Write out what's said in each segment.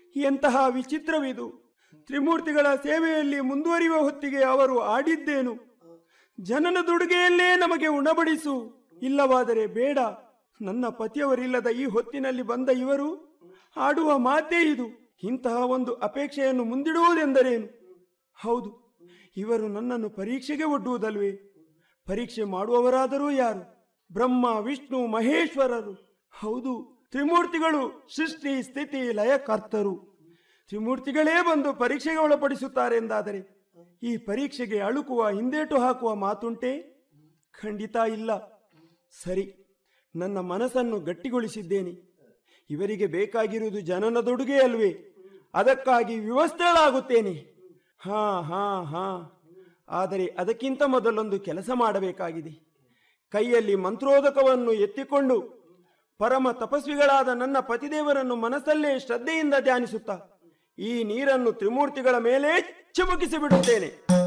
ಎಂತಹ ವಿಚಿತ್ರವಿದು ತ್ರಿಮೂರ್ತಿಗಳ ಸೇವೆಯಲ್ಲಿ ಮುಂದುವರಿಯುವ ಹೊತ್ತಿಗೆ ಅವರು ಆಡಿದ್ದೇನು ಜನನ ದುಡುಗೆಯಲ್ಲೇ ನಮಗೆ ಉಣಬಡಿಸು ಇಲ್ಲವಾದರೆ ಬೇಡ ನನ್ನ ಪತಿಯವರಿಲ್ಲದ ಈ ಹೊತ್ತಿನಲ್ಲಿ ಬಂದ ಇವರು ಆಡುವ ಮಾತೇ ಇದು ಇಂತಹ ಒಂದು ಅಪೇಕ್ಷೆಯನ್ನು ಮುಂದಿಡುವುದೆಂದರೇನು ಹೌದು ಇವರು ನನ್ನನ್ನು ಪರೀಕ್ಷೆಗೆ ಒಡ್ಡುವುದಲ್ವೇ ಪರೀಕ್ಷೆ ಮಾಡುವವರಾದರೂ ಯಾರು ಬ್ರಹ್ಮ ವಿಷ್ಣು ಮಹೇಶ್ವರರು ಹೌದು ತ್ರಿಮೂರ್ತಿಗಳು ಸೃಷ್ಟಿ ಸ್ಥಿತಿ ಲಯಕರ್ತರು ತ್ರಿಮೂರ್ತಿಗಳೇ ಬಂದು ಪರೀಕ್ಷೆಗೆ ಒಳಪಡಿಸುತ್ತಾರೆಂದಾದರೆ ಈ ಪರೀಕ್ಷೆಗೆ ಅಳುಕುವ ಹಿಂದೇಟು ಹಾಕುವ ಮಾತುಂಟೆ ಖಂಡಿತ ಇಲ್ಲ ಸರಿ ನನ್ನ ಮನಸ್ಸನ್ನು ಗಟ್ಟಿಗೊಳಿಸಿದ್ದೇನೆ ಇವರಿಗೆ ಬೇಕಾಗಿರುವುದು ಜನನದೊಡುಗೆ ಅಲ್ವೇ ಅದಕ್ಕಾಗಿ ವಿವಸ್ತ್ರಳಾಗುತ್ತೇನೆ ಹಾ ಹಾ ಹಾ ಆದರೆ ಅದಕ್ಕಿಂತ ಮೊದಲೊಂದು ಕೆಲಸ ಮಾಡಬೇಕಾಗಿದೆ ಕೈಯಲ್ಲಿ ಮಂತ್ರೋದಕವನ್ನು ಎತ್ತಿಕೊಂಡು ಪರಮ ತಪಸ್ವಿಗಳಾದ ನನ್ನ ಪತಿದೇವರನ್ನು ಮನಸ್ಸಲ್ಲೇ ಶ್ರದ್ಧೆಯಿಂದ ಧ್ಯಾನಿಸುತ್ತಾ ಈ ನೀರನ್ನು ತ್ರಿಮೂರ್ತಿಗಳ ಮೇಲೆ ಚಿಮುಕಿಸಿ ಬಿಡುತ್ತೇನೆ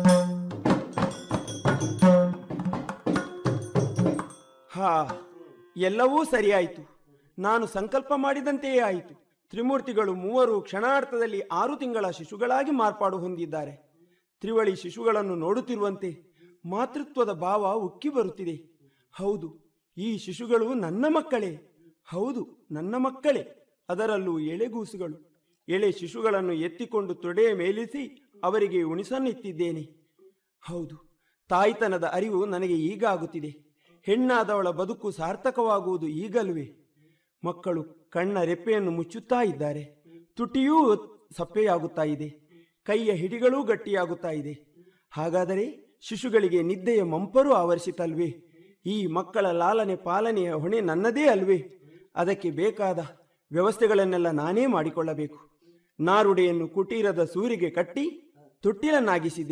ಹಾ ಎಲ್ಲವೂ ಸರಿಯಾಯಿತು ನಾನು ಸಂಕಲ್ಪ ಮಾಡಿದಂತೆಯೇ ಆಯಿತು ತ್ರಿಮೂರ್ತಿಗಳು ಮೂವರು ಕ್ಷಣಾರ್ಥದಲ್ಲಿ ಆರು ತಿಂಗಳ ಶಿಶುಗಳಾಗಿ ಮಾರ್ಪಾಡು ಹೊಂದಿದ್ದಾರೆ ತ್ರಿವಳಿ ಶಿಶುಗಳನ್ನು ನೋಡುತ್ತಿರುವಂತೆ ಮಾತೃತ್ವದ ಭಾವ ಉಕ್ಕಿ ಬರುತ್ತಿದೆ ಹೌದು ಈ ಶಿಶುಗಳು ನನ್ನ ಮಕ್ಕಳೇ ಹೌದು ನನ್ನ ಮಕ್ಕಳೇ ಅದರಲ್ಲೂ ಎಳೆಗೂಸುಗಳು ಎಳೆ ಶಿಶುಗಳನ್ನು ಎತ್ತಿಕೊಂಡು ತೊಡೆಯ ಮೇಲಿಸಿ ಅವರಿಗೆ ಉಣಿಸನ್ನಿತ್ತಿದ್ದೇನೆ ಹೌದು ತಾಯ್ತನದ ಅರಿವು ನನಗೆ ಈಗ ಆಗುತ್ತಿದೆ ಹೆಣ್ಣಾದವಳ ಬದುಕು ಸಾರ್ಥಕವಾಗುವುದು ಈಗಲ್ವೇ ಮಕ್ಕಳು ಕಣ್ಣ ರೆಪ್ಪೆಯನ್ನು ಮುಚ್ಚುತ್ತಾ ಇದ್ದಾರೆ ತುಟಿಯೂ ಸಪ್ಪೆಯಾಗುತ್ತಾ ಇದೆ ಕೈಯ ಹಿಡಿಗಳೂ ಗಟ್ಟಿಯಾಗುತ್ತಾ ಇದೆ ಹಾಗಾದರೆ ಶಿಶುಗಳಿಗೆ ನಿದ್ದೆಯ ಮಂಪರು ಆವರಿಸಿತಲ್ವೇ ಈ ಮಕ್ಕಳ ಲಾಲನೆ ಪಾಲನೆಯ ಹೊಣೆ ನನ್ನದೇ ಅಲ್ವೇ ಅದಕ್ಕೆ ಬೇಕಾದ ವ್ಯವಸ್ಥೆಗಳನ್ನೆಲ್ಲ ನಾನೇ ಮಾಡಿಕೊಳ್ಳಬೇಕು ನಾರುಡೆಯನ್ನು ಕುಟೀರದ ಸೂರಿಗೆ ಕಟ್ಟಿ ತೊಟ್ಟಿಲನ್ನಾಗಿಸಿದೆ